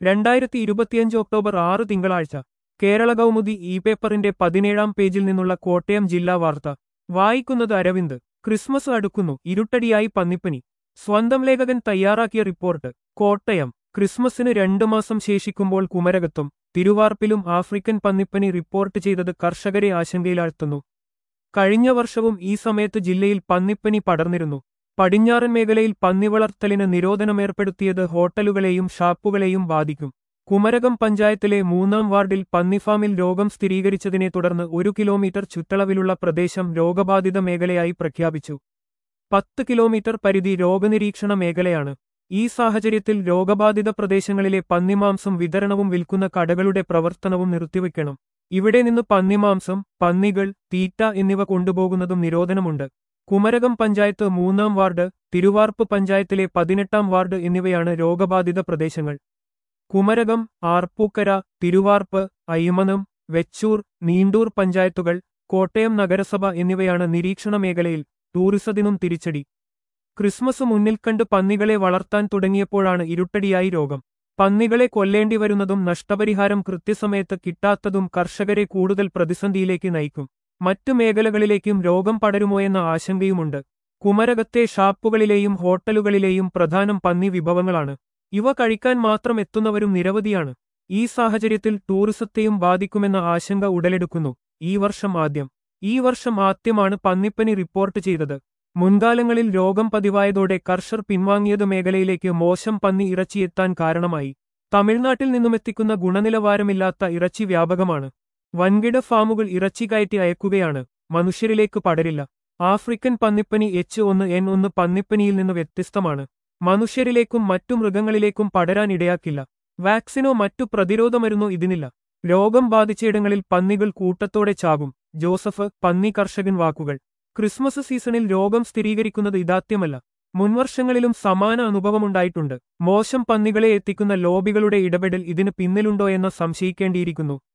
രണ്ടായിരത്തി ഇരുപത്തിയഞ്ച് ഒക്ടോബർ ആറ് തിങ്കളാഴ്ച കേരള കൗമുദി ഇ പേപ്പറിന്റെ പതിനേഴാം പേജിൽ നിന്നുള്ള കോട്ടയം ജില്ലാ വാർത്ത വായിക്കുന്നത് അരവിന്ദ് ക്രിസ്മസ് അടുക്കുന്നു ഇരുട്ടടിയായി പന്നിപ്പനി സ്വന്തം ലേഖകൻ തയ്യാറാക്കിയ റിപ്പോർട്ട് കോട്ടയം ക്രിസ്മസിന് രണ്ടു മാസം ശേഷിക്കുമ്പോൾ കുമരകത്തും തിരുവാർപ്പിലും ആഫ്രിക്കൻ പന്നിപ്പനി റിപ്പോർട്ട് ചെയ്തത് കർഷകരെ ആശങ്കയിലാഴ്ത്തുന്നു കഴിഞ്ഞ വർഷവും ഈ സമയത്ത് ജില്ലയിൽ പന്നിപ്പനി പടർന്നിരുന്നു പടിഞ്ഞാറൻ മേഖലയിൽ പന്നി വളർത്തലിന് നിരോധനമേർപ്പെടുത്തിയത് ഹോട്ടലുകളെയും ഷാപ്പുകളെയും ബാധിക്കും കുമരകം പഞ്ചായത്തിലെ മൂന്നാം വാർഡിൽ പന്നിഫാമിൽ രോഗം സ്ഥിരീകരിച്ചതിനെ തുടർന്ന് ഒരു കിലോമീറ്റർ ചുറ്റളവിലുള്ള പ്രദേശം രോഗബാധിത മേഖലയായി പ്രഖ്യാപിച്ചു പത്ത് കിലോമീറ്റർ പരിധി രോഗനിരീക്ഷണ മേഖലയാണ് ഈ സാഹചര്യത്തിൽ രോഗബാധിത പ്രദേശങ്ങളിലെ പന്നിമാംസം വിതരണവും വിൽക്കുന്ന കടകളുടെ പ്രവർത്തനവും നിർത്തിവെക്കണം ഇവിടെ നിന്ന് പന്നിമാംസം പന്നികൾ തീറ്റ എന്നിവ കൊണ്ടുപോകുന്നതും നിരോധനമുണ്ട് കുമരകം പഞ്ചായത്ത് മൂന്നാം വാർഡ് തിരുവാർപ്പ് പഞ്ചായത്തിലെ പതിനെട്ടാം വാർഡ് എന്നിവയാണ് രോഗബാധിത പ്രദേശങ്ങൾ കുമരകം ആർപ്പൂക്കര തിരുവാർപ്പ് അയ്മനം വെച്ചൂർ നീണ്ടൂർ പഞ്ചായത്തുകൾ കോട്ടയം നഗരസഭ എന്നിവയാണ് നിരീക്ഷണ മേഖലയിൽ ടൂറിസത്തിനും തിരിച്ചടി ക്രിസ്മസ് മുന്നിൽ കണ്ട് പന്നികളെ വളർത്താൻ തുടങ്ങിയപ്പോഴാണ് ഇരുട്ടടിയായി രോഗം പന്നികളെ കൊല്ലേണ്ടി വരുന്നതും നഷ്ടപരിഹാരം കൃത്യസമയത്ത് കിട്ടാത്തതും കർഷകരെ കൂടുതൽ പ്രതിസന്ധിയിലേക്ക് നയിക്കും മറ്റു മേഖലകളിലേക്കും രോഗം പടരുമോയെന്ന ആശങ്കയുമുണ്ട് കുമരകത്തെ ഷാപ്പുകളിലെയും ഹോട്ടലുകളിലെയും പ്രധാനം പന്നി വിഭവങ്ങളാണ് ഇവ കഴിക്കാൻ മാത്രം എത്തുന്നവരും നിരവധിയാണ് ഈ സാഹചര്യത്തിൽ ടൂറിസത്തെയും ബാധിക്കുമെന്ന ആശങ്ക ഉടലെടുക്കുന്നു ഈ വർഷം ആദ്യം ഈ വർഷം ആദ്യമാണ് പന്നിപ്പനി റിപ്പോർട്ട് ചെയ്തത് മുൻകാലങ്ങളിൽ രോഗം പതിവായതോടെ കർഷർ പിൻവാങ്ങിയത് മേഖലയിലേക്ക് മോശം പന്നി ഇറച്ചിയെത്താൻ കാരണമായി തമിഴ്നാട്ടിൽ നിന്നുമെത്തിക്കുന്ന ഗുണനിലവാരമില്ലാത്ത ഇറച്ചി വ്യാപകമാണ് വൻകിട ഫാമുകൾ ഇറച്ചി കയറ്റി അയക്കുകയാണ് മനുഷ്യരിലേക്ക് പടരില്ല ആഫ്രിക്കൻ പന്നിപ്പനി എച്ച് ഒന്ന് എൻ ഒന്ന് പന്നിപ്പനിയിൽ നിന്ന് വ്യത്യസ്തമാണ് മനുഷ്യരിലേക്കും മറ്റു മൃഗങ്ങളിലേക്കും പടരാൻ ഇടയാക്കില്ല വാക്സിനോ മറ്റു പ്രതിരോധമരുന്നോ ഇതിനില്ല രോഗം ബാധിച്ചയിടങ്ങളിൽ പന്നികൾ കൂട്ടത്തോടെ ചാകും ജോസഫ് പന്നി കർഷകൻ വാക്കുകൾ ക്രിസ്മസ് സീസണിൽ രോഗം സ്ഥിരീകരിക്കുന്നത് ഇതാത്യമല്ല മുൻവർഷങ്ങളിലും സമാന അനുഭവമുണ്ടായിട്ടുണ്ട് മോശം പന്നികളെ എത്തിക്കുന്ന ലോബികളുടെ ഇടപെടൽ ഇതിന് പിന്നിലുണ്ടോ എന്ന് സംശയിക്കേണ്ടിയിരിക്കുന്നു